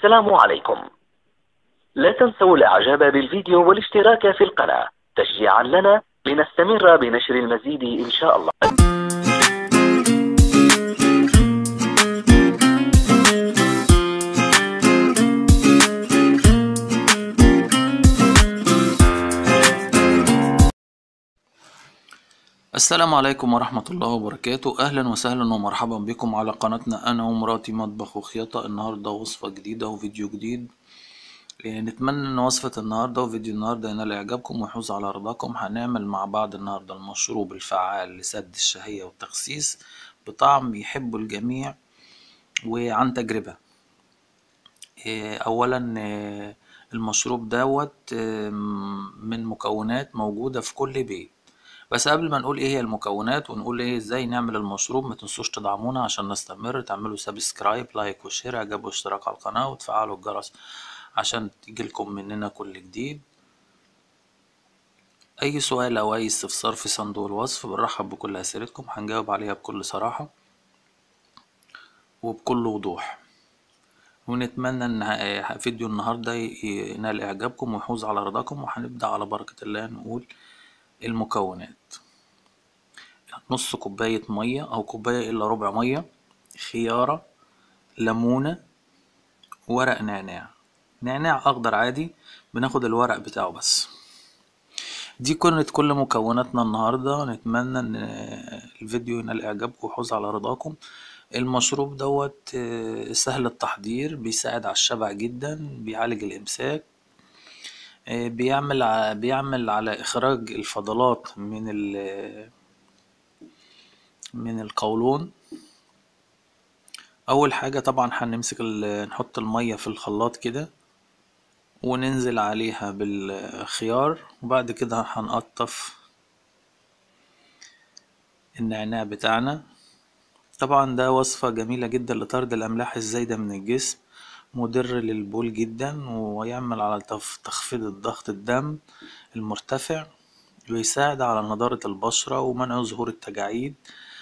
السلام عليكم لا تنسوا الاعجاب بالفيديو والاشتراك في القناة تشجيعا لنا لنستمر بنشر المزيد ان شاء الله السلام عليكم ورحمة الله وبركاته أهلا وسهلا ومرحبا بكم على قناتنا أنا ومراتي مطبخ وخياطة النهاردة وصفة جديدة وفيديو جديد إيه، نتمنى إن وصفة النهاردة وفيديو النهاردة ينال إعجابكم ويحوز على رضاكم هنعمل مع بعض النهاردة المشروب الفعال لسد الشهية والتخسيس بطعم يحبه الجميع وعن تجربة إيه، أولا إيه، المشروب دوت إيه، من مكونات موجودة في كل بيت بس قبل ما نقول ايه هي المكونات ونقول ايه ازاي نعمل المشروب ما تنسوش تدعمونا عشان نستمر تعملوا سبسكرايب لايك وشير اعجاب واشتراك على القناة وتفعلوا الجرس عشان تجيلكم مننا كل جديد اي سؤال او اي استفسار في صندوق الوصف بنرحب بكل اسئلتكم هنجاوب عليها بكل صراحة وبكل وضوح ونتمنى ان فيديو النهاردة ينال اعجابكم ويحوز على رضاكم وهنبدأ على بركة الله نقول المكونات نص كوباية مية أو كوباية إلا ربع مية خيارة ليمونة ورق نعناع نعناع أخضر عادي بناخد الورق بتاعه بس دي كانت كل مكوناتنا النهاردة نتمنى ان الفيديو ينال اعجابكم ويحوز على رضاكم المشروب دوت سهل التحضير بيساعد على الشبع جدا بيعالج الامساك بيعمل بيعمل على اخراج الفضلات من من القولون اول حاجه طبعا هنمسك نحط الميه في الخلاط كده وننزل عليها بالخيار وبعد كده هنقطف النعناع بتاعنا طبعا ده وصفة جميلة جدا لطرد الأملاح الزايدة من الجسم مضر للبول جدا ويعمل على تخفيض الضغط الدم المرتفع ويساعد على نضارة البشرة ومنع ظهور التجاعيد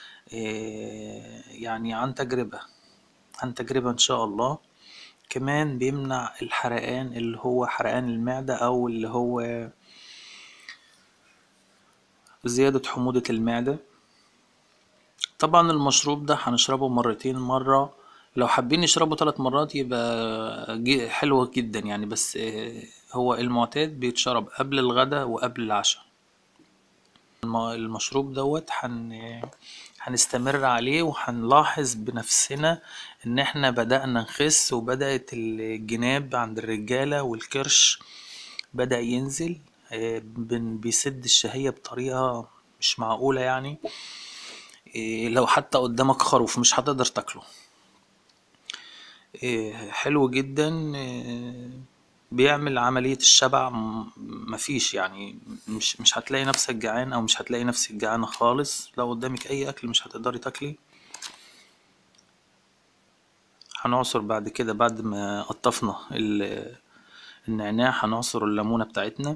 يعني عن تجربة عن تجربة إن شاء الله كمان بيمنع الحرقان اللي هو حرقان المعدة أو اللي هو زيادة حموضة المعدة طبعا المشروب ده هنشربه مرتين مرة لو حابين نشربه ثلاث مرات يبقى حلو جدا يعني بس هو المعتاد بيتشرب قبل الغداء وقبل العشاء المشروب دوت هن هنستمر عليه وهنلاحظ بنفسنا ان احنا بدأنا نخس وبدأت الجناب عند الرجالة والكرش بدأ ينزل بيسد الشهية بطريقة مش معقولة يعني لو حتى قدامك خروف مش هتقدر تاكله حلو جدا بيعمل عملية الشبع مفيش يعني مش مش هتلاقي نفسك جعان او مش هتلاقي نفسك جعانة خالص لو قدامك اي اكل مش هتقدري تاكلي هنعصر بعد كده بعد ما قطفنا النعناع هنعصر الليمونة بتاعتنا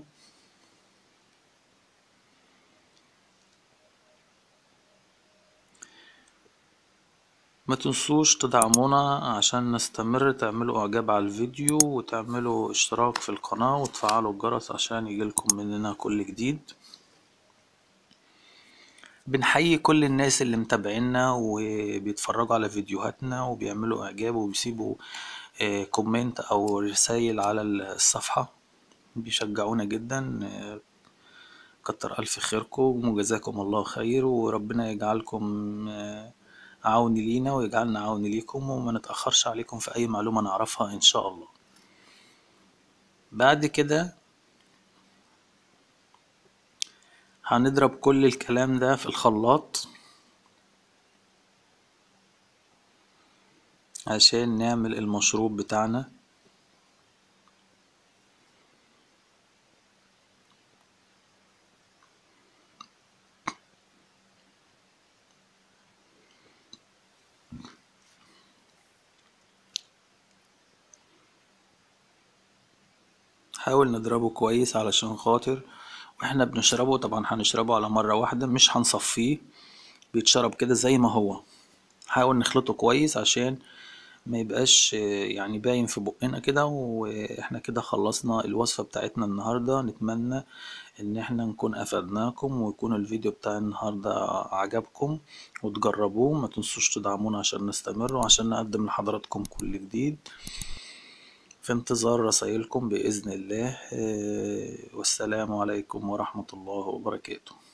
ما تنسوش تدعمونا عشان نستمر تعملوا اعجاب على الفيديو وتعملوا اشتراك في القناة وتفعلوا الجرس عشان يجيلكم مننا كل جديد بنحيي كل الناس اللي متابعينا وبيتفرجوا على فيديوهاتنا وبيعملوا اعجاب وبيسيبوا كومنت او رسايل على الصفحة بيشجعونا جدا كتر الف خيركم وجزاكم الله خير وربنا يجعلكم عون لينا ويجعلنا عون ليكم وما نتأخرش عليكم في أي معلومة نعرفها إن شاء الله بعد كده هنضرب كل الكلام ده في الخلاط عشان نعمل المشروب بتاعنا حاول نضربه كويس علشان خاطر واحنا بنشربه طبعا هنشربه على مرة واحدة مش هنصفيه بيتشرب كده زي ما هو حاول نخلطه كويس عشان ما يبقاش يعني باين في بقنا كده واحنا كده خلصنا الوصفة بتاعتنا النهاردة نتمنى ان احنا نكون افدناكم ويكون الفيديو بتاع النهاردة عجبكم وتجربوه ما تنسوش تدعمونا عشان نستمر وعشان نقدم لحضراتكم كل جديد في انتظار رسائلكم بإذن الله والسلام عليكم ورحمة الله وبركاته